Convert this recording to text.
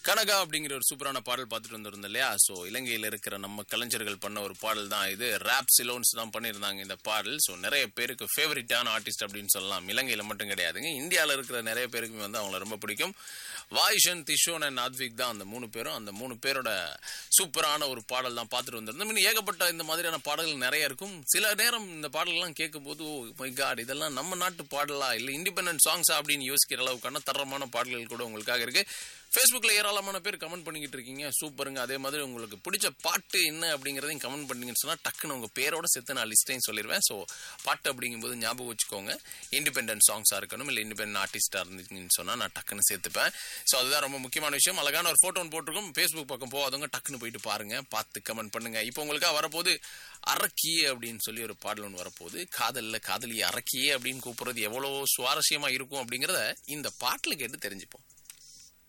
கனகா அப்படிங்கிற ஒரு சூப்பரான பாடல் பார்த்துட்டு வந்திருந்தோம் இல்லையா ஸோ இலங்கையில் இருக்கிற நம்ம கலைஞர்கள் பண்ண ஒரு பாடல் தான் இது ரேப் சிலோன்ஸ் தான் பண்ணியிருந்தாங்க இந்த பாடல் ஸோ நிறைய பேருக்கு ஃபேவரட்டான ஆர்டிஸ்ட் அப்படின்னு சொல்லலாம் இலங்கையில் மட்டும் கிடையாதுங்க இந்தியாவில் இருக்கிற நிறைய பேருக்குமே வந்து அவங்கள ரொம்ப பிடிக்கும் வாய்ஷன் திஷோன் அண்ட் ஆத்விக் தான் அந்த மூணு பேரும் அந்த மூணு பேரோட சூப்பரான ஒரு பாடல் தான் பார்த்துட்டு வந்திருந்தோம் இன்னும் ஏகப்பட்ட இந்த மாதிரியான பாடல்கள் நிறைய இருக்கும் சில நேரம் இந்த பாடல்கள்லாம் கேட்கும்போது ஓ மை காட் இதெல்லாம் நம்ம நாட்டு பாடலா இல்லை இண்டிபெண்டன்ட் சாங்ஸா அப்படின்னு யோசிக்கிற அளவுக்கான தரமான பாடல்கள் கூட உங்களுக்காக இருக்கு ஃபேஸ்புக்கில் ஏராளமான பேர் கமெண்ட் பண்ணிக்கிட்டு இருக்கீங்க சூப்பருங்க அதே மாதிரி உங்களுக்கு பிடிச்ச பாட்டு என்ன அப்படிங்கிறதையும் கமெண்ட் பண்ணீங்கன்னு சொன்னால் டக்குன்னு உங்கள் பேரோட சேர்த்து நான் லிஸ்ட்டையும் சொல்லிடுவேன் ஸோ பாட்டு அப்படிங்கும்போது ஞாபகம் வச்சுக்கோங்க இண்டிபெண்டன்ட் சாங்ஸாக இருக்கணும் இல்லை இண்டிபெண்டன்ட் ஆர்டிஸ்டாக இருந்துச்சுன்னு சொன்னால் நான் டக்குன்னு சேர்த்துப்பேன் ஸோ அதுதான் ரொம்ப முக்கியமான விஷயம் அழகான ஒரு ஃபோட்டோ போட்டிருக்கோம் ஃபேஸ்புக் பக்கம் போகாதவங்க டக்குன்னு போயிட்டு பாருங்க பார்த்து கமெண்ட் பண்ணுங்க இப்போ உங்களுக்காக வரப்போது அரக்கியே அப்படின்னு சொல்லி ஒரு பாடல் ஒன்று வரப்போகுது காதலில் காதலியை அரக்கியே அப்படின்னு கூப்பிடுறது எவ்வளோ சுவாரஸ்யமாக இருக்கும் அப்படிங்கிறத இந்த பாட்டில் கேட்டு தெரிஞ்சுப்போம்